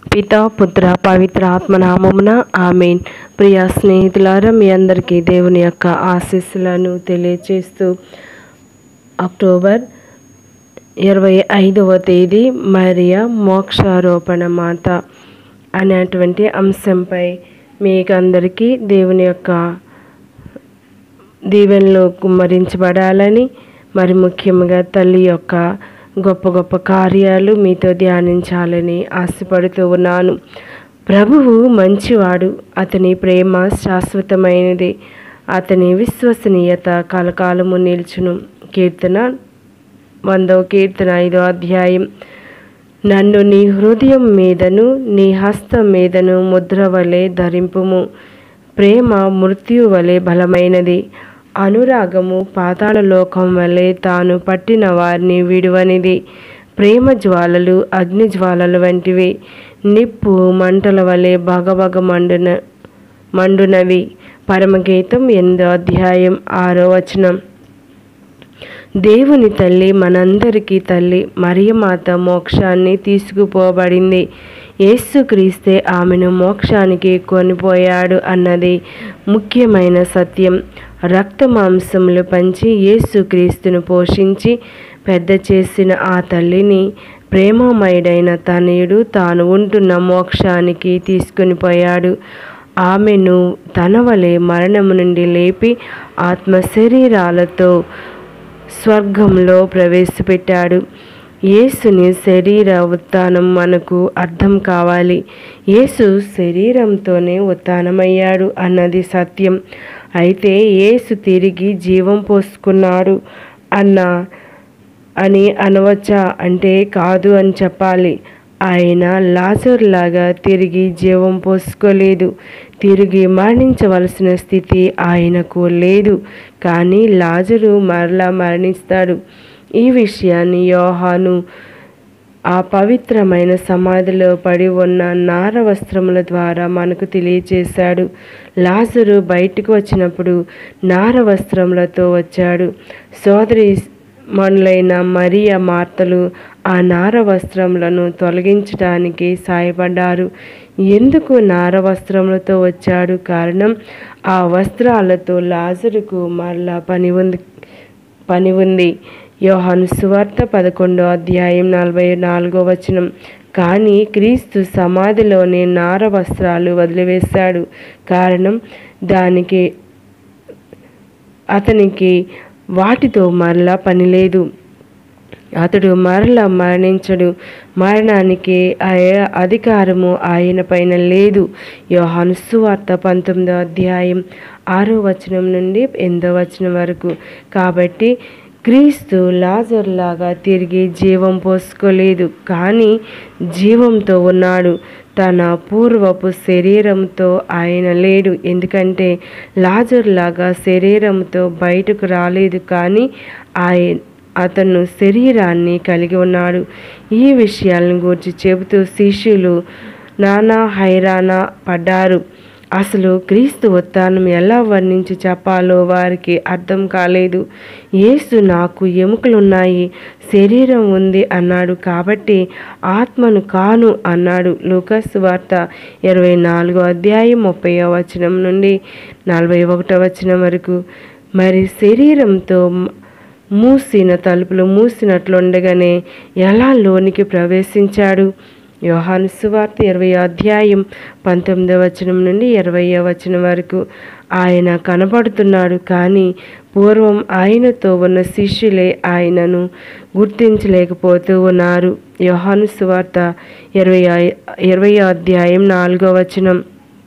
పిత పుత్ర పవిత్ర ఆత్మనామమున ఆమెన్ ప్రియ స్నేహితులారా మీ అందరికీ దేవుని యొక్క ఆశీస్సులను తెలియచేస్తూ అక్టోబర్ ఇరవై ఐదవ తేదీ మరియా మోక్షారోపణ మాత అనేటువంటి అంశంపై మీకు అందరికీ దేవుని యొక్క దీవెనలు కుమ్మరించబడాలని మరి ముఖ్యంగా తల్లి యొక్క గొప్ప గొప్ప కార్యాలు మీతో ధ్యానించాలని ఆశపడుతూ ఉన్నాను ప్రభువు మంచివాడు అతని ప్రేమ శాశ్వతమైనది అతని విశ్వసనీయత కలకాలము నిల్చును కీర్తన వందవ కీర్తన ఐదో అధ్యాయం నన్ను నీ హృదయం మీదను నీ హస్తం మీదను ముద్ర వలె ధరింపుము ప్రేమ మృత్యు వలె బలమైనది అనురాగము పాతాళ లోకం వలె తాను పట్టిన వారిని విడువనిది ప్రేమ జ్వాలలు అగ్ని జ్వాలలు వంటివి నిప్పు మంటల వలె బగబగ మండున మండునవి పరమగీతం ఎనిమిదో అధ్యాయం ఆరో వచనం దేవుని తల్లి మనందరికీ తల్లి మరియమాత మోక్షాన్ని తీసుకుపోబడింది యేసుక్రీస్తే ఆమెను మోక్షానికి కొనిపోయాడు అన్నది ముఖ్యమైన సత్యం రక్త మాంసములు పంచి యేసుక్రీస్తును పోషించి పెద్ద చేసిన ఆ తల్లిని ప్రేమమయుడైన తనయుడు తాను ఉంటున్న మోక్షానికి తీసుకుని పోయాడు ఆమెను తన వలె మరణము నుండి లేపి ఆత్మ శరీరాలతో స్వర్గంలో ప్రవేశపెట్టాడు యేసుని శరీర ఉత్థానం మనకు అర్థం కావాలి యేసు శరీరంతోనే ఉత్థానమయ్యాడు అన్నది సత్యం అయితే యేసు తిరిగి జీవం పోసుకున్నాడు అన్న అని అనవచ్చా అంటే కాదు అని చెప్పాలి ఆయన లాజర్ లాగా తిరిగి జీవం పోసుకోలేదు తిరిగి మరణించవలసిన స్థితి ఆయనకు లేదు కానీ లాజరు మరలా మరణిస్తాడు ఈ విషయాన్ని యోహాను ఆ పవిత్రమైన సమాధిలో పడి ఉన్న నార వస్త్రముల ద్వారా మనకు తెలియచేశాడు లాజరు బయటకు వచ్చినప్పుడు నార వస్త్రములతో వచ్చాడు సోదరి మనులైన మరియ మార్తలు ఆ నార వస్త్రములను తొలగించడానికి సాయపడ్డారు ఎందుకు నార వస్త్రములతో వచ్చాడు కారణం ఆ వస్త్రాలతో లాజరుకు మరలా పని ఉంది పని ఉంది యోహాను సువార్త పదకొండో అధ్యాయం నలభై నాలుగో వచనం కానీ క్రీస్తు సమాధిలోని నార వస్త్రాలు వదిలివేశాడు కారణం దానికి అతనికి వాటితో మరలా పని లేదు అతడు మరల మరణించడు మరణానికి ఆ- అధికారము ఆయన పైన లేదు యోహాను సువార్త పంతొమ్మిదో అధ్యాయం ఆరో వచనం నుండి ఎనిమిదో వచనం వరకు కాబట్టి క్రీస్తు లాజర్లాగా తిరిగి జీవం పోసుకోలేదు కానీ జీవంతో ఉన్నాడు తన పూర్వపు శరీరంతో ఆయన లేడు ఎందుకంటే లాజర్లాగా శరీరంతో బయటకు రాలేదు కానీ ఆయన అతను శరీరాన్ని కలిగి ఉన్నాడు ఈ విషయాలను గురించి చెబుతూ శిష్యులు నానా హైరాణ పడ్డారు అసలు క్రీస్తు ఉత్థానం ఎలా వర్ణించి చెప్పాలో వారికి అర్థం కాలేదు యేసు నాకు ఎముకలున్నాయి శరీరం ఉంది అన్నాడు కాబట్టి ఆత్మను కాను అన్నాడు లూకస్ వార్త ఇరవై నాలుగో అధ్యాయం ముప్పై వచనం నుండి నలభై ఒకటో వచనం వరకు మరి శరీరంతో మూసిన తలుపులు మూసినట్లుండగానే ఎలా లోనికి ప్రవేశించాడు యోహాను సువార్త ఇరవై అధ్యాయం పంతొమ్మిదవ వచనం నుండి ఇరవై వచనం వరకు ఆయన కనపడుతున్నాడు కానీ పూర్వం ఆయనతో ఉన్న శిష్యులే ఆయనను గుర్తించలేకపోతూ ఉన్నారు యోహాను సువార్త ఇరవై ఇరవై అధ్యాయం నాలుగో వచనం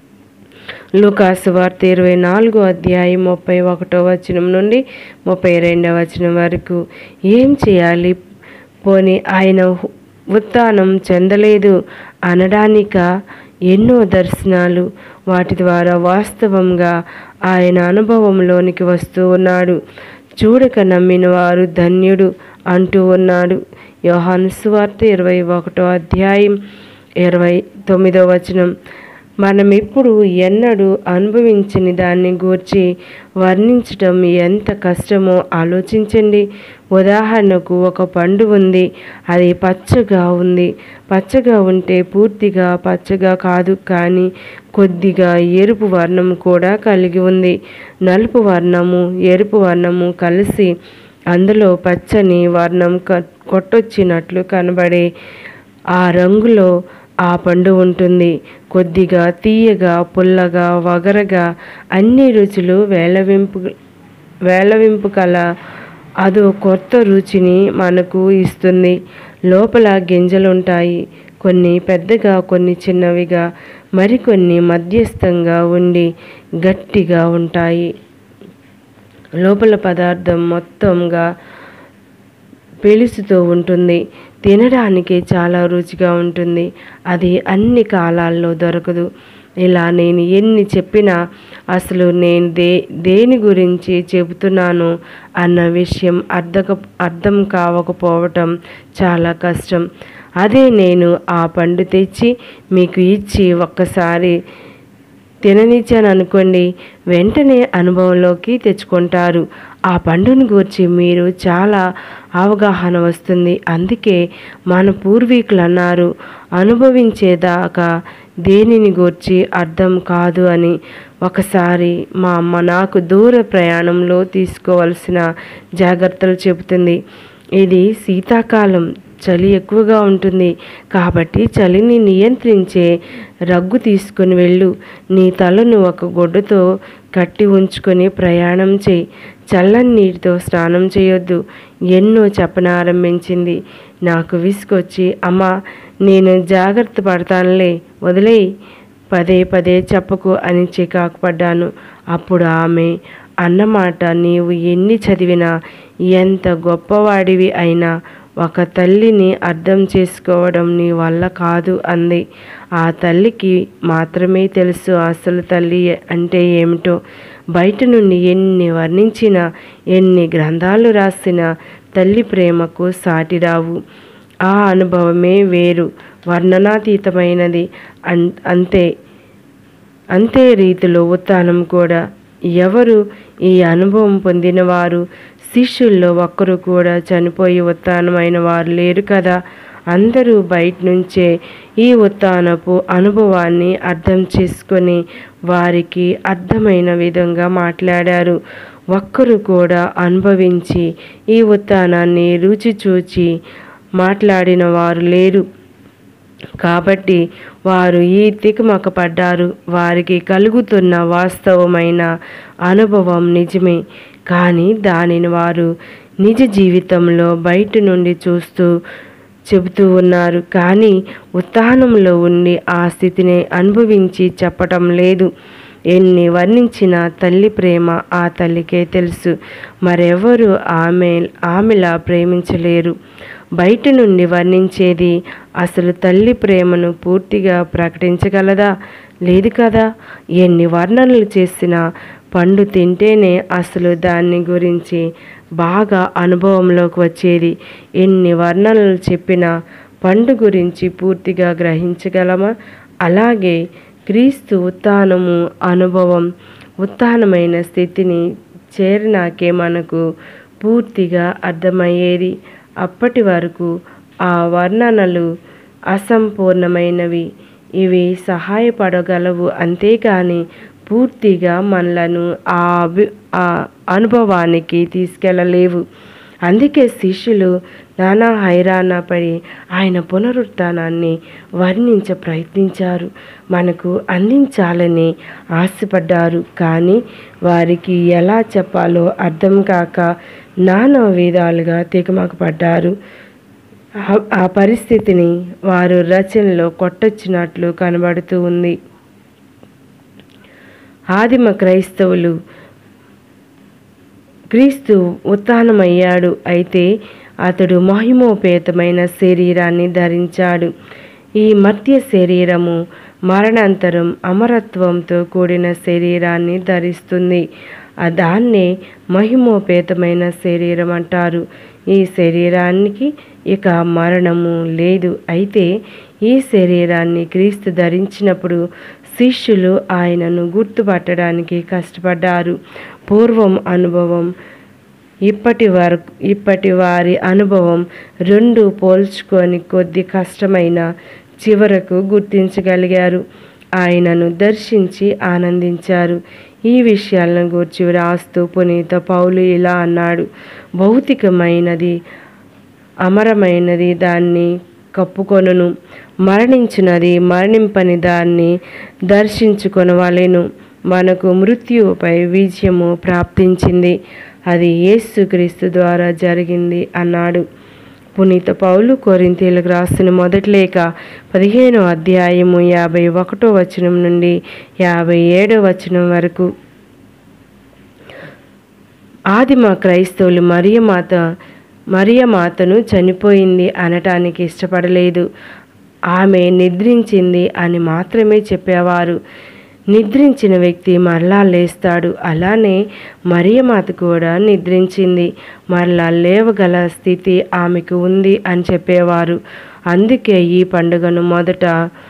లూకాసు వార్త ఇరవై నాలుగో అధ్యాయం ముప్పై ఒకటో వచనం నుండి ముప్పై రెండవ వచనం వరకు ఏం చేయాలి పోని ఆయన ఉత్థానం చెందలేదు అనడానిక ఎన్నో దర్శనాలు వాటి ద్వారా వాస్తవంగా ఆయన అనుభవంలోనికి వస్తూ ఉన్నాడు చూడక నమ్మిన వారు ధన్యుడు అంటూ ఉన్నాడు యోహాను సువార్త ఇరవై ఒకటో అధ్యాయం ఇరవై తొమ్మిదో వచనం మనం ఇప్పుడు ఎన్నడూ అనుభవించని దాన్ని గూర్చి వర్ణించటం ఎంత కష్టమో ఆలోచించండి ఉదాహరణకు ఒక పండు ఉంది అది పచ్చగా ఉంది పచ్చగా ఉంటే పూర్తిగా పచ్చగా కాదు కానీ కొద్దిగా ఎరుపు వర్ణం కూడా కలిగి ఉంది నలుపు వర్ణము ఎరుపు వర్ణము కలిసి అందులో పచ్చని వర్ణం కొట్టొచ్చినట్లు కనబడే ఆ రంగులో ఆ పండు ఉంటుంది కొద్దిగా తీయగా పుల్లగా వగరగా అన్ని రుచులు వేలవింపు వేలవింపు కల అదో కొత్త రుచిని మనకు ఇస్తుంది లోపల గింజలుంటాయి కొన్ని పెద్దగా కొన్ని చిన్నవిగా మరికొన్ని మధ్యస్థంగా ఉండి గట్టిగా ఉంటాయి లోపల పదార్థం మొత్తంగా పిలుసుతూ ఉంటుంది తినడానికి చాలా రుచిగా ఉంటుంది అది అన్ని కాలాల్లో దొరకదు ఇలా నేను ఎన్ని చెప్పినా అసలు నేను దే దేని గురించి చెబుతున్నాను అన్న విషయం అర్థక అర్థం కావకపోవటం చాలా కష్టం అదే నేను ఆ పండు తెచ్చి మీకు ఇచ్చి ఒక్కసారి తిననిచ్చాను అనుకోండి వెంటనే అనుభవంలోకి తెచ్చుకుంటారు ఆ పండుని గురించి మీరు చాలా అవగాహన వస్తుంది అందుకే మన పూర్వీకులు అన్నారు అనుభవించేదాకా దేనిని గూర్చి అర్థం కాదు అని ఒకసారి మా అమ్మ నాకు దూర ప్రయాణంలో తీసుకోవాల్సిన జాగ్రత్తలు చెబుతుంది ఇది శీతాకాలం చలి ఎక్కువగా ఉంటుంది కాబట్టి చలిని నియంత్రించే రగ్గు తీసుకుని వెళ్ళు నీ తలను ఒక గుడ్డతో కట్టి ఉంచుకొని ప్రయాణం చేయి చల్లని నీటితో స్నానం చేయొద్దు ఎన్నో చెప్పనారంభించింది నాకు విసుకొచ్చి అమ్మ నేను జాగ్రత్త పడతానులే వదిలేయి పదే పదే చెప్పకు అని చికాకు పడ్డాను అప్పుడు ఆమె అన్నమాట నీవు ఎన్ని చదివినా ఎంత గొప్పవాడివి అయినా ఒక తల్లిని అర్థం చేసుకోవడం నీ వల్ల కాదు అంది ఆ తల్లికి మాత్రమే తెలుసు అసలు తల్లి అంటే ఏమిటో బయట నుండి ఎన్ని వర్ణించినా ఎన్ని గ్రంథాలు రాసినా తల్లి ప్రేమకు సాటి రావు ఆ అనుభవమే వేరు వర్ణనాతీతమైనది అన్ అంతే అంతే రీతిలో ఉత్థానం కూడా ఎవరు ఈ అనుభవం పొందినవారు శిష్యుల్లో ఒక్కరు కూడా చనిపోయి ఉత్థానమైన వారు లేరు కదా అందరూ బయట నుంచే ఈ ఉత్థానపు అనుభవాన్ని అర్థం చేసుకొని వారికి అర్థమైన విధంగా మాట్లాడారు ఒక్కరు కూడా అనుభవించి ఈ ఉత్థానాన్ని రుచి చూచి మాట్లాడిన వారు లేరు కాబట్టి వారు ఈ తికమక పడ్డారు వారికి కలుగుతున్న వాస్తవమైన అనుభవం నిజమే కానీ దానిని వారు నిజ జీవితంలో బయట నుండి చూస్తూ చెబుతూ ఉన్నారు కానీ ఉత్థానంలో ఉండి ఆ స్థితిని అనుభవించి చెప్పటం లేదు ఎన్ని వర్ణించిన తల్లి ప్రేమ ఆ తల్లికే తెలుసు మరెవరు ఆమె ఆమెలా ప్రేమించలేరు బయట నుండి వర్ణించేది అసలు తల్లి ప్రేమను పూర్తిగా ప్రకటించగలదా లేదు కదా ఎన్ని వర్ణనలు చేసినా పండు తింటేనే అసలు దాన్ని గురించి బాగా అనుభవంలోకి వచ్చేది ఎన్ని వర్ణనలు చెప్పినా పండు గురించి పూర్తిగా గ్రహించగలమా అలాగే క్రీస్తు ఉత్థానము అనుభవం ఉత్థానమైన స్థితిని చేరినాకే మనకు పూర్తిగా అర్థమయ్యేది అప్పటి వరకు ఆ వర్ణనలు అసంపూర్ణమైనవి ఇవి సహాయపడగలవు అంతేకాని పూర్తిగా మనలను ఆ అభి ఆ అనుభవానికి తీసుకెళ్ళలేవు అందుకే శిష్యులు నానా హైరాణ పడి ఆయన పునరుత్థానాన్ని వర్ణించ ప్రయత్నించారు మనకు అందించాలని ఆశపడ్డారు కానీ వారికి ఎలా చెప్పాలో అర్థం కాక నానా విధాలుగా తికమక పడ్డారు ఆ- ఆ పరిస్థితిని వారు రచనలో కొట్టొచ్చినట్లు కనబడుతూ ఉంది ఆదిమ క్రైస్తవులు క్రీస్తు ఉత్థానమయ్యాడు అయితే అతడు మహిమోపేతమైన శరీరాన్ని ధరించాడు ఈ మర్త్య శరీరము మరణాంతరం అమరత్వంతో కూడిన శరీరాన్ని ధరిస్తుంది ఆ దాన్నే మహిమోపేతమైన శరీరం అంటారు ఈ శరీరానికి ఇక మరణము లేదు అయితే ఈ శరీరాన్ని క్రీస్తు ధరించినప్పుడు శిష్యులు ఆయనను గుర్తుపట్టడానికి కష్టపడ్డారు పూర్వం అనుభవం ఇప్పటి వరకు ఇప్పటి వారి అనుభవం రెండు పోల్చుకొని కొద్ది కష్టమైన చివరకు గుర్తించగలిగారు ఆయనను దర్శించి ఆనందించారు ఈ విషయాలను గూర్చి రాస్తూ పునీత పౌలు ఇలా అన్నాడు భౌతికమైనది అమరమైనది దాన్ని కప్పుకొనును మరణించినది మరణింపని దాన్ని దర్శించుకొనవలెను మనకు మృత్యువుపై విజయము ప్రాప్తించింది అది యేసుక్రీస్తు ద్వారా జరిగింది అన్నాడు పునీత పౌలు కొరింతీలకు రాసిన మొదటి లేఖ పదిహేనో అధ్యాయము యాభై ఒకటో వచనం నుండి యాభై ఏడో వచనం వరకు ఆదిమ క్రైస్తవులు మరియమాత మరియమాతను చనిపోయింది అనటానికి ఇష్టపడలేదు ఆమె నిద్రించింది అని మాత్రమే చెప్పేవారు నిద్రించిన వ్యక్తి మరలా లేస్తాడు అలానే మరియమాత కూడా నిద్రించింది మరలా లేవగల స్థితి ఆమెకు ఉంది అని చెప్పేవారు అందుకే ఈ పండుగను మొదట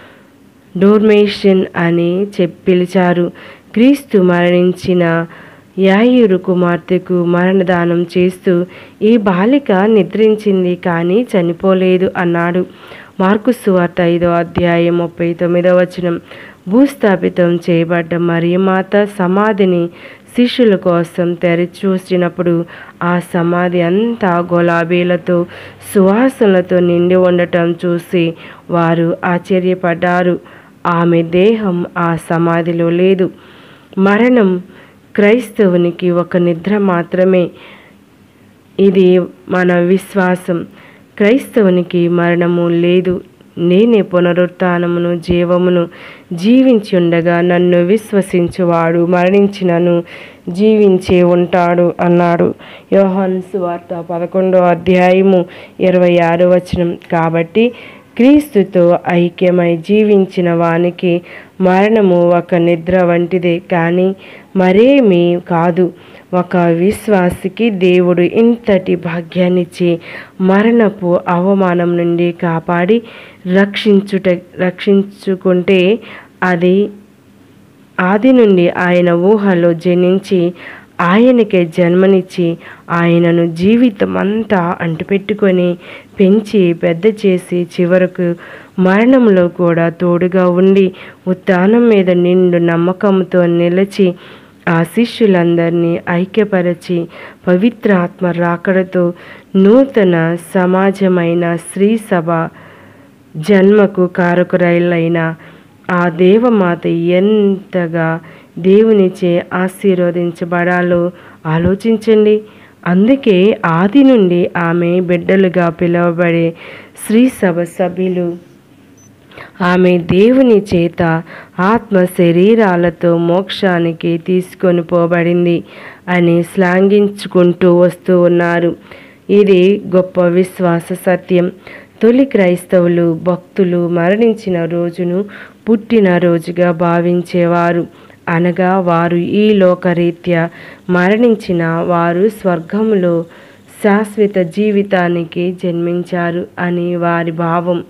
డోర్మేషన్ అని చెప్పి పిలిచారు క్రీస్తు మరణించిన యాయూరు కుమార్తెకు మరణదానం చేస్తూ ఈ బాలిక నిద్రించింది కానీ చనిపోలేదు అన్నాడు మార్కు సువార్త ఐదో అధ్యాయం ముప్పై తొమ్మిదో వచనం భూస్థాపితం చేయబడ్డ మరియమాత సమాధిని శిష్యుల కోసం తెరచూసినప్పుడు ఆ సమాధి అంతా గులాబీలతో సువాసనలతో నిండి ఉండటం చూసి వారు ఆశ్చర్యపడ్డారు ఆమె దేహం ఆ సమాధిలో లేదు మరణం క్రైస్తవునికి ఒక నిద్ర మాత్రమే ఇది మన విశ్వాసం క్రైస్తవునికి మరణము లేదు నేనే పునరుత్నమును జీవమును జీవించి ఉండగా నన్ను విశ్వసించువాడు మరణించినను జీవించే ఉంటాడు అన్నాడు యోహాన్ సువార్త పదకొండో అధ్యాయము ఇరవై ఆరు వచనం కాబట్టి క్రీస్తుతో ఐక్యమై జీవించిన వానికి మరణము ఒక నిద్ర వంటిదే కానీ మరేమీ కాదు ఒక విశ్వాసికి దేవుడు ఇంతటి భాగ్యాన్నిచ్చి మరణపు అవమానం నుండి కాపాడి రక్షించుట రక్షించుకుంటే అది ఆది నుండి ఆయన ఊహలో జనించి ఆయనకే జన్మనిచ్చి ఆయనను జీవితం అంతా అంటుపెట్టుకొని పెంచి పెద్ద చేసి చివరకు మరణంలో కూడా తోడుగా ఉండి ఉత్థానం మీద నిండు నమ్మకంతో నిలిచి ఆ శిష్యులందరినీ ఐక్యపరచి పవిత్ర ఆత్మ రాకడతో నూతన సమాజమైన స్త్రీ సభ జన్మకు కారకురైలైన ఆ దేవమాత ఎంతగా దేవునిచే ఆశీర్వదించబడాలో ఆలోచించండి అందుకే ఆది నుండి ఆమె బిడ్డలుగా పిలువబడే శ్రీ సభ సభ్యులు ఆమె దేవుని చేత ఆత్మ శరీరాలతో మోక్షానికి తీసుకొని పోబడింది అని శ్లాఘించుకుంటూ వస్తూ ఉన్నారు ఇది గొప్ప విశ్వాస సత్యం తొలి క్రైస్తవులు భక్తులు మరణించిన రోజును పుట్టిన రోజుగా భావించేవారు అనగా వారు ఈ లోకరీత్యా మరణించిన వారు స్వర్గంలో శాశ్వత జీవితానికి జన్మించారు అని వారి భావం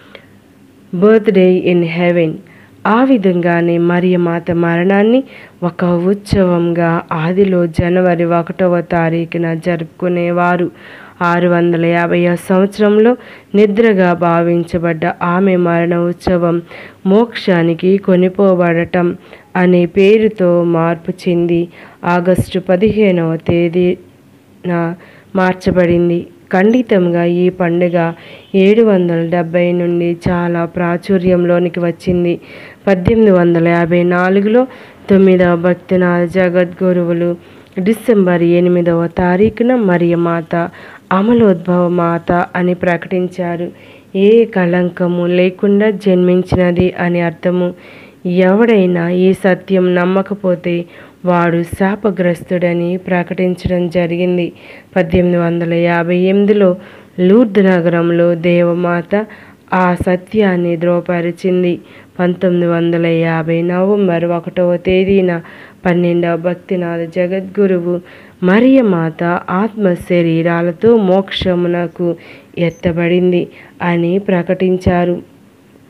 బర్త్డే ఇన్ హెవెన్ ఆ విధంగానే మరియమాత మరణాన్ని ఒక ఉత్సవంగా ఆదిలో జనవరి ఒకటవ తారీఖున జరుపుకునేవారు ఆరు వందల యాభై సంవత్సరంలో నిద్రగా భావించబడ్డ ఆమె మరణ ఉత్సవం మోక్షానికి కొనిపోబడటం అనే పేరుతో మార్పు చెంది ఆగస్టు పదిహేనవ తేదీన మార్చబడింది ఖండితంగా ఈ పండుగ ఏడు వందల డెబ్బై నుండి చాలా ప్రాచుర్యంలోనికి వచ్చింది పద్దెనిమిది వందల యాభై నాలుగులో తొమ్మిదవ భక్తినాథ జగద్గురువులు డిసెంబర్ ఎనిమిదవ తారీఖున మరియమాత అమలోద్భవ మాత అని ప్రకటించారు ఏ కళంకము లేకుండా జన్మించినది అని అర్థము ఎవడైనా ఈ సత్యం నమ్మకపోతే వాడు శాపగ్రస్తుడని ప్రకటించడం జరిగింది పద్దెనిమిది వందల యాభై ఎనిమిదిలో లూర్ద్ నగరంలో దేవమాత ఆ సత్యాన్ని ధ్రువపరిచింది పంతొమ్మిది వందల యాభై నవంబర్ ఒకటవ తేదీన పన్నెండవ భక్తినాథ జగద్గురువు మరియమాత ఆత్మ శరీరాలతో మోక్షమునకు ఎత్తబడింది అని ప్రకటించారు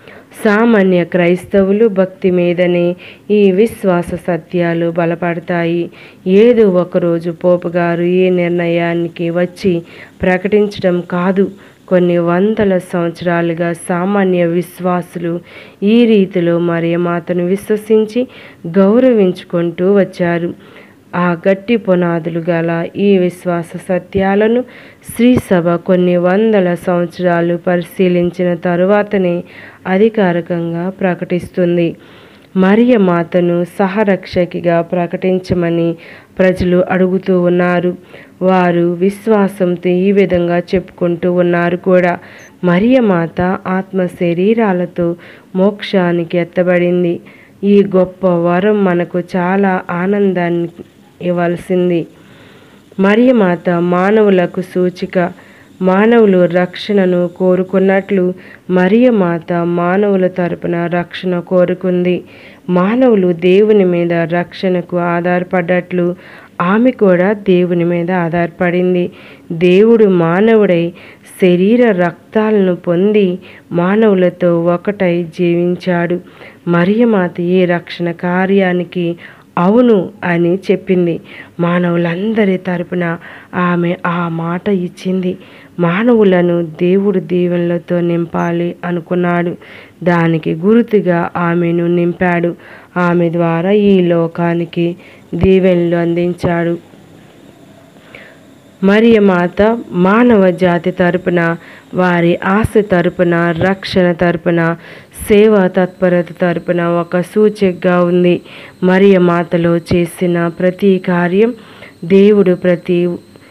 సామాన్య క్రైస్తవులు భక్తి మీదనే ఈ విశ్వాస సత్యాలు బలపడతాయి ఏదో ఒకరోజు పోపు గారు ఈ నిర్ణయానికి వచ్చి ప్రకటించడం కాదు కొన్ని వందల సంవత్సరాలుగా సామాన్య విశ్వాసులు ఈ రీతిలో మరియమాతను విశ్వసించి గౌరవించుకుంటూ వచ్చారు ఆ గట్టి పునాదులు గల ఈ విశ్వాస సత్యాలను శ్రీసభ కొన్ని వందల సంవత్సరాలు పరిశీలించిన తరువాతనే అధికారికంగా ప్రకటిస్తుంది మరియ మాతను సహరక్షకిగా ప్రకటించమని ప్రజలు అడుగుతూ ఉన్నారు వారు విశ్వాసంతో ఈ విధంగా చెప్పుకుంటూ ఉన్నారు కూడా మరియ మాత ఆత్మ శరీరాలతో మోక్షానికి ఎత్తబడింది ఈ గొప్ప వరం మనకు చాలా ఆనందాన్ని ఇవ్వాల్సింది మరియమాత మానవులకు సూచిక మానవులు రక్షణను కోరుకున్నట్లు మరియమాత మానవుల తరపున రక్షణ కోరుకుంది మానవులు దేవుని మీద రక్షణకు ఆధారపడ్డట్లు ఆమె కూడా దేవుని మీద ఆధారపడింది దేవుడు మానవుడై శరీర రక్తాలను పొంది మానవులతో ఒకటై జీవించాడు మరియమాత ఈ రక్షణ కార్యానికి అవును అని చెప్పింది మానవులందరి తరపున ఆమె ఆ మాట ఇచ్చింది మానవులను దేవుడు దీవెనలతో నింపాలి అనుకున్నాడు దానికి గుర్తుగా ఆమెను నింపాడు ఆమె ద్వారా ఈ లోకానికి దీవెనలు అందించాడు మరియ మాత మానవ జాతి తరపున వారి ఆశ తరపున రక్షణ తరపున సేవా తత్పరత తరపున ఒక సూచికగా ఉంది మరియ మాతలో చేసిన ప్రతి కార్యం దేవుడు ప్రతి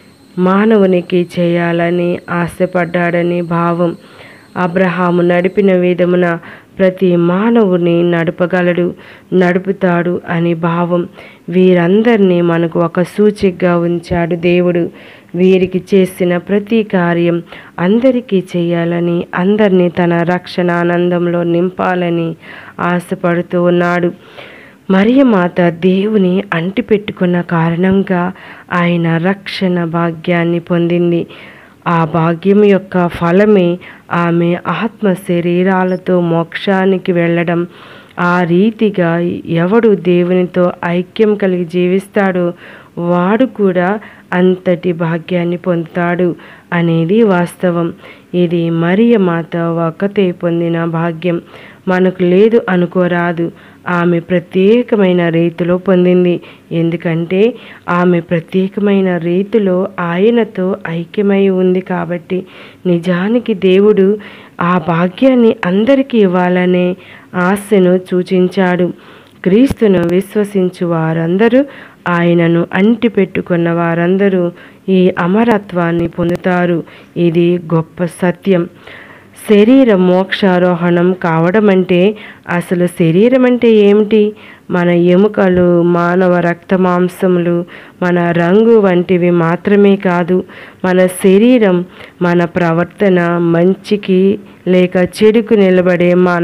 మానవునికి చేయాలని ఆశపడ్డాడని భావం అబ్రహాము నడిపిన విధమున ప్రతి మానవుని నడపగలడు నడుపుతాడు అని భావం వీరందరినీ మనకు ఒక సూచికగా ఉంచాడు దేవుడు వీరికి చేసిన ప్రతి కార్యం అందరికీ చేయాలని అందరినీ తన రక్షణ ఆనందంలో నింపాలని ఆశపడుతూ ఉన్నాడు మరియమాత దేవుని అంటిపెట్టుకున్న కారణంగా ఆయన రక్షణ భాగ్యాన్ని పొందింది ఆ భాగ్యం యొక్క ఫలమే ఆమె ఆత్మ శరీరాలతో మోక్షానికి వెళ్ళడం ఆ రీతిగా ఎవడు దేవునితో ఐక్యం కలిగి జీవిస్తాడో వాడు కూడా అంతటి భాగ్యాన్ని పొందుతాడు అనేది వాస్తవం ఇది మరియ మాత ఒక్కతే పొందిన భాగ్యం మనకు లేదు అనుకోరాదు ఆమె ప్రత్యేకమైన రీతిలో పొందింది ఎందుకంటే ఆమె ప్రత్యేకమైన రీతిలో ఆయనతో ఐక్యమై ఉంది కాబట్టి నిజానికి దేవుడు ఆ భాగ్యాన్ని అందరికీ ఇవ్వాలనే ఆశను సూచించాడు క్రీస్తును విశ్వసించు వారందరూ ఆయనను అంటిపెట్టుకున్న వారందరూ ఈ అమరత్వాన్ని పొందుతారు ఇది గొప్ప సత్యం శరీర మోక్షారోహణం కావడం అంటే అసలు శరీరం అంటే ఏమిటి మన ఎముకలు మానవ రక్త మాంసములు మన రంగు వంటివి మాత్రమే కాదు మన శరీరం మన ప్రవర్తన మంచికి లేక చెడుకు నిలబడే మన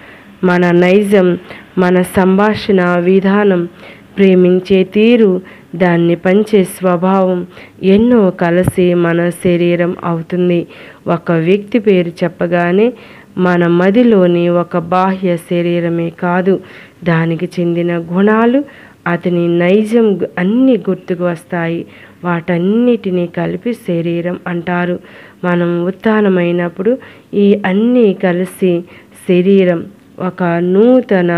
మన నైజం మన సంభాషణ విధానం ప్రేమించే తీరు దాన్ని పంచే స్వభావం ఎన్నో కలిసి మన శరీరం అవుతుంది ఒక వ్యక్తి పేరు చెప్పగానే మన మదిలోని ఒక బాహ్య శరీరమే కాదు దానికి చెందిన గుణాలు అతని నైజం గు- అన్నీ గుర్తుకు వస్తాయి వాటన్నిటినీ కలిపి శరీరం అంటారు మనం ఉత్థానమైనప్పుడు ఈ అన్నీ కలిసి శరీరం ఒక నూతన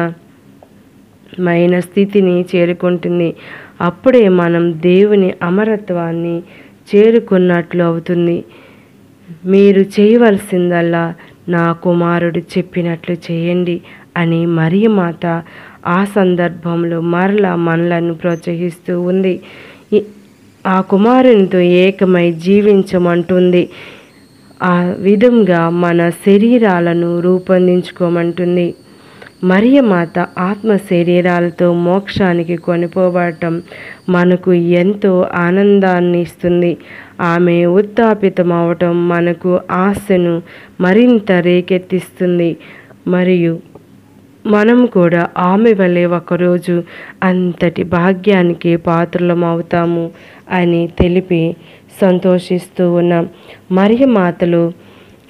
మైన స్థితిని చేరుకుంటుంది అప్పుడే మనం దేవుని అమరత్వాన్ని చేరుకున్నట్లు అవుతుంది మీరు చేయవలసిందల్లా నా కుమారుడు చెప్పినట్లు చేయండి అని మరియమాత ఆ సందర్భంలో మరలా మనలను ప్రోత్సహిస్తూ ఉంది ఈ- ఆ కుమారునితో ఏకమై జీవించమంటుంది ఆ విధంగా మన శరీరాలను రూపొందించుకోమంటుంది మరియమాత ఆత్మ శరీరాలతో మోక్షానికి కొనిపోబడటం మనకు ఎంతో ఆనందాన్ని ఇస్తుంది ఆమె ఉత్తాపితమవటం మనకు ఆశను మరింత రేకెత్తిస్తుంది మరియు మనం కూడా ఆమె వలె ఒకరోజు అంతటి భాగ్యానికి పాత్రలం అవుతాము అని తెలిపి సంతోషిస్తూ ఉన్నాం మరియ మాతలు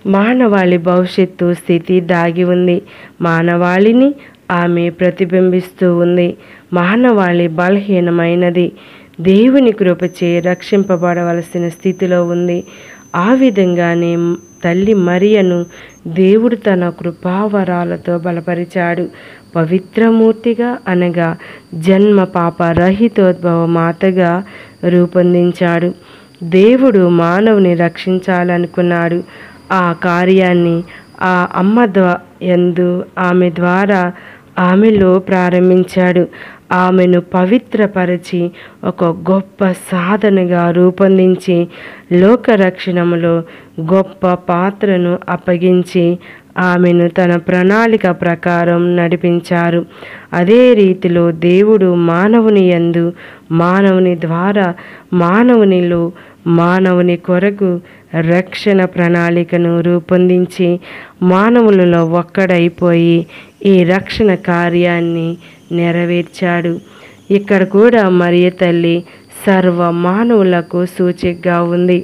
మానవాళి భవిష్యత్తు స్థితి దాగి ఉంది మానవాళిని ఆమె ప్రతిబింబిస్తూ ఉంది మానవాళి బలహీనమైనది దేవుని కృపచే రక్షింపబడవలసిన స్థితిలో ఉంది ఆ విధంగానే తల్లి మరియను దేవుడు తన కృపావరాలతో బలపరిచాడు పవిత్రమూర్తిగా అనగా జన్మ పాప రహితోద్భవ మాతగా రూపొందించాడు దేవుడు మానవుని రక్షించాలనుకున్నాడు ఆ కార్యాన్ని ఆ అమ్మ ద్వా యందు ఆమె ద్వారా ఆమెలో ప్రారంభించాడు ఆమెను పవిత్రపరిచి ఒక గొప్ప సాధనగా రూపొందించి లోకరక్షణములో గొప్ప పాత్రను అప్పగించి ఆమెను తన ప్రణాళిక ప్రకారం నడిపించారు అదే రీతిలో దేవుడు మానవుని యందు మానవుని ద్వారా మానవునిలో మానవుని కొరకు రక్షణ ప్రణాళికను రూపొందించి మానవులలో ఒక్కడైపోయి ఈ రక్షణ కార్యాన్ని నెరవేర్చాడు ఇక్కడ కూడా మరియ తల్లి సర్వ మానవులకు సూచికగా ఉంది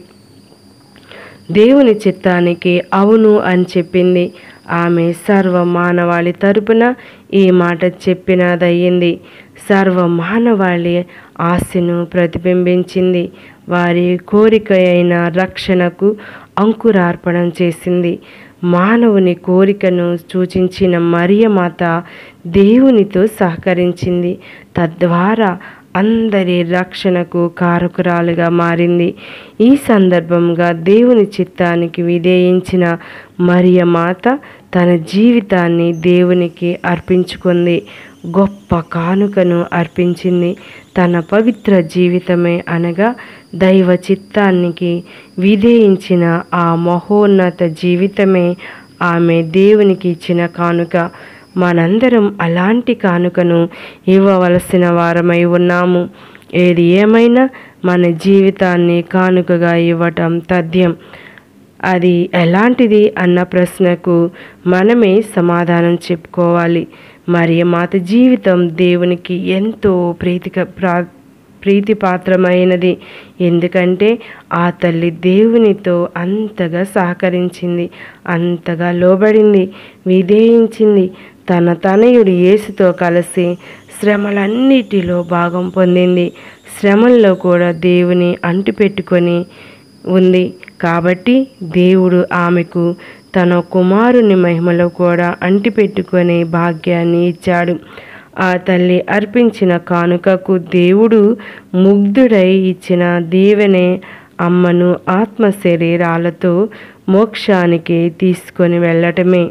దేవుని చిత్తానికి అవును అని చెప్పింది ఆమె సర్వ మానవాళి తరపున ఈ మాట చెప్పినదయ్యింది సర్వ మానవాళి ఆశను ప్రతిబింబించింది వారి కోరిక అయిన రక్షణకు అంకురార్పణం చేసింది మానవుని కోరికను సూచించిన మరియమాత దేవునితో సహకరించింది తద్వారా అందరి రక్షణకు కారకురాలుగా మారింది ఈ సందర్భంగా దేవుని చిత్తానికి విధేయించిన మరియమాత తన జీవితాన్ని దేవునికి అర్పించుకుంది గొప్ప కానుకను అర్పించింది తన పవిత్ర జీవితమే అనగా దైవ చిత్తానికి విధేయించిన ఆ మహోన్నత జీవితమే ఆమె దేవునికి ఇచ్చిన కానుక మనందరం అలాంటి కానుకను ఇవ్వవలసిన వారమై ఉన్నాము ఏది ఏమైనా మన జీవితాన్ని కానుకగా ఇవ్వటం తథ్యం అది ఎలాంటిది అన్న ప్రశ్నకు మనమే సమాధానం చెప్పుకోవాలి మరి మాత జీవితం దేవునికి ఎంతో ప్రీతిక ప్రా ప్రీతిపాత్రమైనది ఎందుకంటే ఆ తల్లి దేవునితో అంతగా సహకరించింది అంతగా లోబడింది విధేయించింది తన తనయుడు యేసుతో కలిసి శ్రమలన్నిటిలో భాగం పొందింది శ్రమల్లో కూడా దేవుని అంటిపెట్టుకొని ఉంది కాబట్టి దేవుడు ఆమెకు తన కుమారుని మహిమలో కూడా అంటిపెట్టుకునే భాగ్యాన్ని ఇచ్చాడు ఆ తల్లి అర్పించిన కానుకకు దేవుడు ముగ్ధుడై ఇచ్చిన దీవెనే అమ్మను ఆత్మ శరీరాలతో మోక్షానికి తీసుకొని వెళ్ళటమే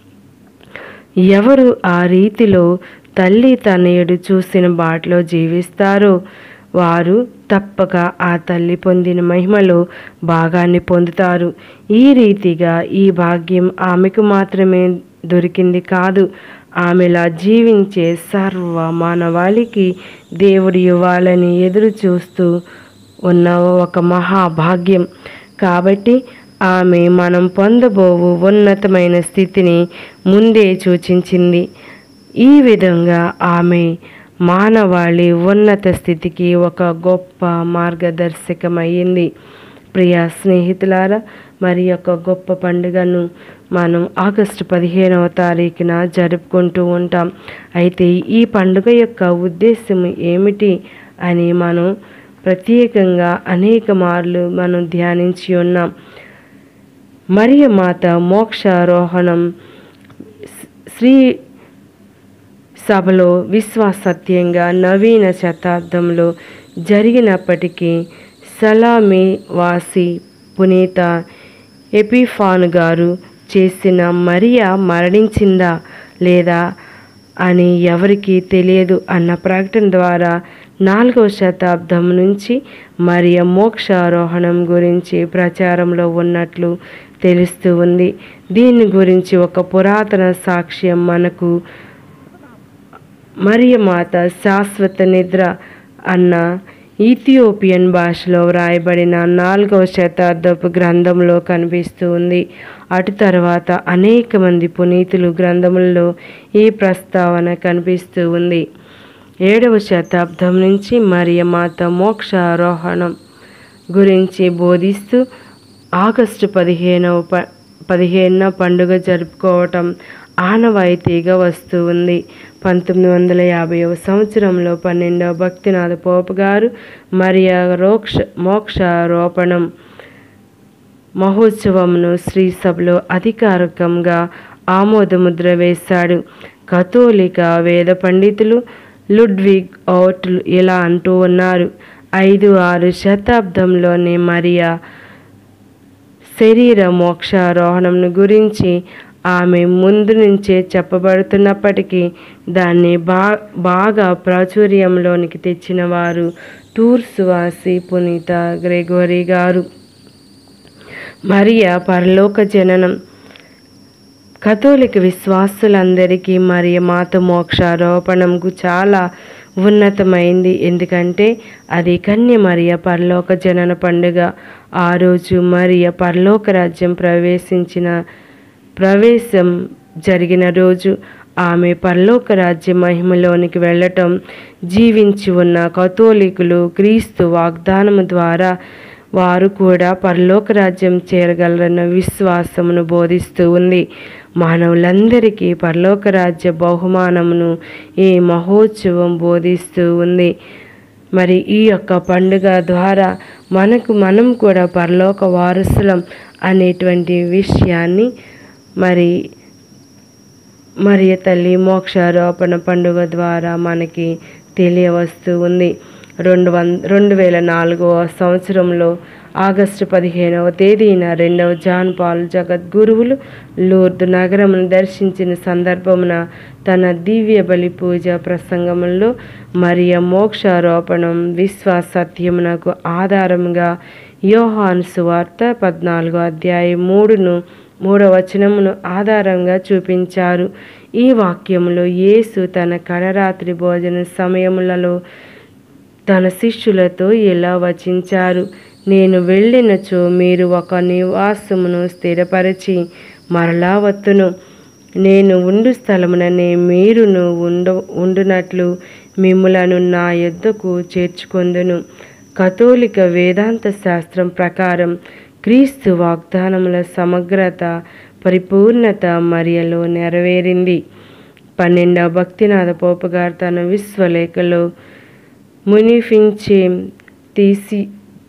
ఎవరు ఆ రీతిలో తల్లి తనయుడు చూసిన బాటలో జీవిస్తారో వారు తప్పక ఆ తల్లి పొందిన మహిమలో భాగాన్ని పొందుతారు ఈ రీతిగా ఈ భాగ్యం ఆమెకు మాత్రమే దొరికింది కాదు ఆమెలా జీవించే సర్వ మానవాళికి దేవుడు ఇవ్వాలని ఎదురు చూస్తూ ఉన్న ఒక మహాభాగ్యం కాబట్టి ఆమె మనం పొందబోవు ఉన్నతమైన స్థితిని ముందే సూచించింది ఈ విధంగా ఆమె మానవాళి ఉన్నత స్థితికి ఒక గొప్ప మార్గదర్శకమయ్యింది ప్రియ స్నేహితులారా మరి యొక్క గొప్ప పండుగను మనం ఆగస్టు పదిహేనవ తారీఖున జరుపుకుంటూ ఉంటాం అయితే ఈ పండుగ యొక్క ఉద్దేశం ఏమిటి అని మనం ప్రత్యేకంగా అనేక మార్లు మనం ధ్యానించి ఉన్నాం మరియ మాత మోక్షారోహణం శ్రీ సభలో విశ్వాసత్యంగా నవీన శతాబ్దంలో జరిగినప్పటికీ సలామి వాసి పునీత ఎపిఫాన్ గారు చేసిన మరియా మరణించిందా లేదా అని ఎవరికీ తెలియదు అన్న ప్రకటన ద్వారా నాలుగవ శతాబ్దం నుంచి మరియ మోక్షారోహణం గురించి ప్రచారంలో ఉన్నట్లు తెలుస్తూ ఉంది దీని గురించి ఒక పురాతన సాక్ష్యం మనకు మరియ మాత శాశ్వత నిద్ర అన్న ఈథియోపియన్ భాషలో వ్రాయబడిన నాలుగవ శతాబ్దపు గ్రంథంలో కనిపిస్తూ ఉంది అటు తర్వాత అనేక మంది పునీతులు గ్రంథములలో ఈ ప్రస్తావన కనిపిస్తూ ఉంది ఏడవ శతాబ్దం నుంచి మరియ మాత మోక్షారోహణం గురించి బోధిస్తూ ఆగస్టు పదిహేనవ ప పదిహేనున పండుగ జరుపుకోవటం ఆనవాయితీగా వస్తూ ఉంది పంతొమ్మిది వందల యాభైవ సంవత్సరంలో పన్నెండవ భక్తినాథ పోపు గారు మరియా రోక్ష మోక్షారోపణం మహోత్సవంను శ్రీ సభలో అధికారికంగా ఆమోదముద్ర వేశాడు కథోలిక వేద పండితులు లుడ్విగ్ ఔట్లు ఇలా అంటూ ఉన్నారు ఐదు ఆరు శతాబ్దంలోనే మరియా శరీర మోక్షారోహణం గురించి ఆమె ముందు నుంచే చెప్పబడుతున్నప్పటికీ దాన్ని బా బాగా ప్రాచుర్యంలోనికి తెచ్చిన వారు టూర్స్ వాసి పునీత గ్రెగోరీ గారు మరియా పరలోక జననం కథోలిక విశ్వాసులందరికీ మరియ మాత మోక్షారోపణంకు చాలా ఉన్నతమైంది ఎందుకంటే అది కన్య మరియ పరలోక జనన పండుగ ఆ రోజు మరియ పరలోక రాజ్యం ప్రవేశించిన ప్రవేశం జరిగిన రోజు ఆమె పరలోక రాజ్య మహిమలోనికి వెళ్ళటం జీవించి ఉన్న కథోలికులు క్రీస్తు వాగ్దానము ద్వారా వారు కూడా పరలోక రాజ్యం చేరగలరన్న విశ్వాసమును బోధిస్తూ ఉంది మానవులందరికీ పరలోక రాజ్య బహుమానమును ఈ మహోత్సవం బోధిస్తూ ఉంది మరి ఈ యొక్క పండుగ ద్వారా మనకు మనం కూడా పరలోక వారసులం అనేటువంటి విషయాన్ని మరి మరియ తల్లి మోక్షారోపణ పండుగ ద్వారా మనకి తెలియవస్తూ ఉంది రెండు వం రెండు వేల నాలుగవ సంవత్సరంలో ఆగస్టు పదిహేనవ తేదీన రెండవ జాన్ పాల్ జగద్గురువులు లూర్దు నగరమును దర్శించిన సందర్భమున తన దివ్య బలి పూజ ప్రసంగంలో మరియ మోక్షారోపణం విశ్వాస సత్యమునకు ఆధారముగా యోహాను సువార్త పద్నాలుగో అధ్యాయం మూడును మూడవ వచనమును ఆధారంగా చూపించారు ఈ వాక్యములో యేసు తన కడరాత్రి భోజన సమయములలో తన శిష్యులతో ఇలా వచించారు నేను వెళ్ళినచో మీరు ఒక నివాసమును స్థిరపరిచి మరలా వత్తును నేను ఉండు స్థలముననే మీరును ఉండ ఉండునట్లు మిమ్ములను నా యొద్దకు చేర్చుకొందును కథోలిక వేదాంత శాస్త్రం ప్రకారం క్రీస్తు వాగ్దానముల సమగ్రత పరిపూర్ణత మరియలో నెరవేరింది పన్నెండవ భక్తినాథ పోపగారు తన విశ్వలేఖలో మునిఫించే తీసి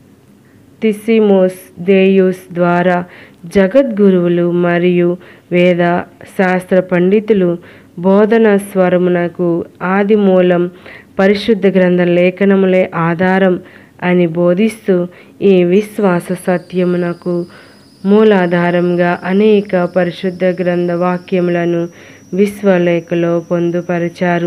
తిసిమోస్ దేయుస్ ద్వారా జగద్గురువులు మరియు వేద శాస్త్ర పండితులు బోధన స్వరమునకు ఆది మూలం పరిశుద్ధ గ్రంథ లేఖనములే ఆధారం అని బోధిస్తూ ఈ విశ్వాస సత్యమునకు మూలాధారంగా అనేక పరిశుద్ధ గ్రంథ వాక్యములను విశ్వలేఖలో పొందుపరిచారు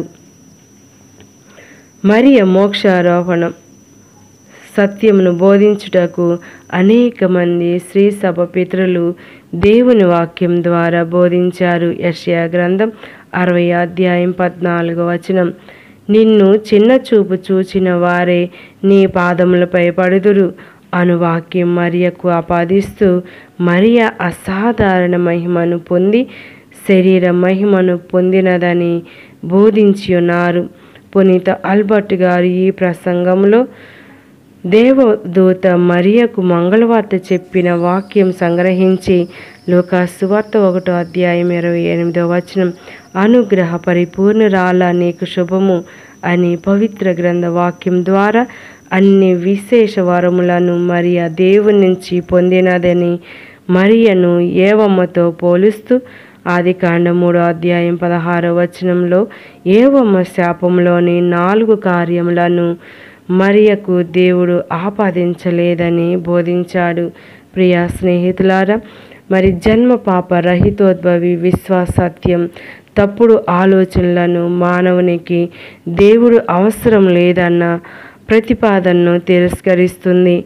మరియ మోక్షారోహణం సత్యమును బోధించుటకు అనేక మంది శ్రీ సభ పితరులు దేవుని వాక్యం ద్వారా బోధించారు యష్యా గ్రంథం అరవై అధ్యాయం పద్నాలుగో వచనం నిన్ను చిన్న చూపు చూచిన వారే నీ పాదములపై పడుదురు అను వాక్యం మరియకు ఆపాదిస్తూ మరియ అసాధారణ మహిమను పొంది శరీర మహిమను పొందినదని బోధించి ఉన్నారు పునీత ఆల్బర్ట్ గారు ఈ ప్రసంగంలో దేవదూత మరియకు మంగళవార్త చెప్పిన వాక్యం సంగ్రహించి లోకా సువార్త ఒకటో అధ్యాయం ఇరవై ఎనిమిదో వచనం అనుగ్రహ పరిపూర్ణరాల నీకు శుభము అని పవిత్ర గ్రంథ వాక్యం ద్వారా అన్ని విశేష వరములను మరియ దేవుని నుంచి పొందినదని మరియను ఏవమ్మతో పోలుస్తూ ఆది కాండ మూడో అధ్యాయం పదహారో వచనంలో ఏవమ్మ శాపంలోని నాలుగు కార్యములను మరియకు దేవుడు ఆపాదించలేదని బోధించాడు ప్రియ స్నేహితులారా మరి జన్మ పాప రహితోద్భవి విశ్వాసత్యం తప్పుడు ఆలోచనలను మానవునికి దేవుడు అవసరం లేదన్న ప్రతిపాదనను తిరస్కరిస్తుంది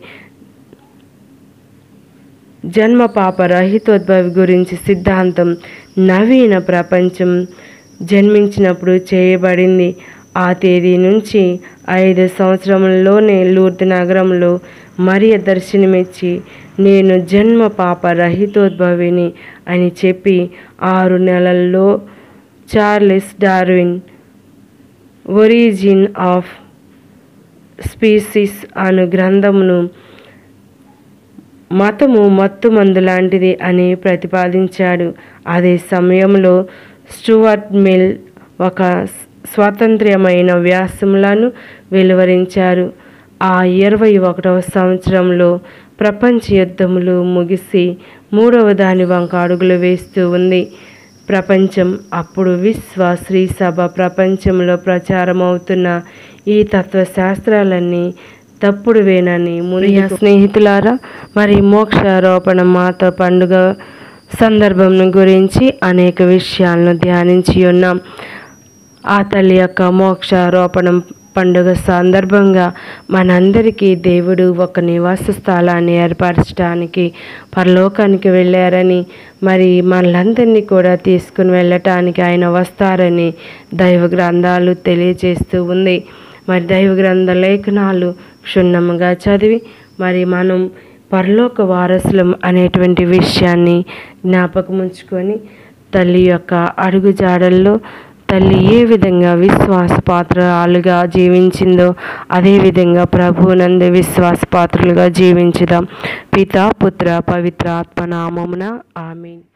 జన్మ పాప రహితోద్భవి గురించి సిద్ధాంతం నవీన ప్రపంచం జన్మించినప్పుడు చేయబడింది ఆ తేదీ నుంచి ఐదు సంవత్సరంలోనే లూర్దు నగరంలో మరియ దర్శనమిచ్చి నేను జన్మ పాప రహితోద్భవిని అని చెప్పి ఆరు నెలల్లో Charles Darwin origin of species అను గ్రంథమును మతము మత్తు మందు లాంటిది అని ప్రతిపాదించాడు అదే సమయంలో స్టూవర్ట్ మిల్ ఒక స్వాతంత్ర్యమైన వ్యాసములను వెలువరించారు ఆ ఇరవై ఒకటవ సంవత్సరంలో ప్రపంచ యుద్ధములు ముగిసి మూడవ దాని వంక అడుగులు వేస్తూ ఉంది ప్రపంచం అప్పుడు విశ్వ శ్రీ సభ ప్రపంచంలో ప్రచారం అవుతున్న ఈ తత్వశాస్త్రాలన్నీ తప్పుడువేనని మునియ స్నేహితులారా మరి మోక్షారోపణ మాత పండుగ సందర్భం గురించి అనేక విషయాలను ధ్యానించి ఉన్నాం ఆ తల్లి యొక్క మోక్షారోపణం పండుగ సందర్భంగా మనందరికీ దేవుడు ఒక నివాస స్థలాన్ని ఏర్పరచడానికి పరలోకానికి వెళ్ళారని మరి మనలందరినీ కూడా తీసుకుని వెళ్ళటానికి ఆయన వస్తారని దైవ గ్రంథాలు తెలియజేస్తూ ఉంది మరి దైవ గ్రంథ లేఖనాలు క్షుణ్ణముగా చదివి మరి మనం పరలోక వారసులం అనేటువంటి విషయాన్ని జ్ఞాపకం ఉంచుకొని తల్లి యొక్క అడుగు జాడల్లో తల్లి ఏ విధంగా విశ్వాసపాత్రాలుగా జీవించిందో అదేవిధంగా ప్రభువునందు విశ్వాసపాత్రులుగా జీవించుదాం పిత పుత్ర పవిత్ర ఆత్మ నామమున ఆమెన్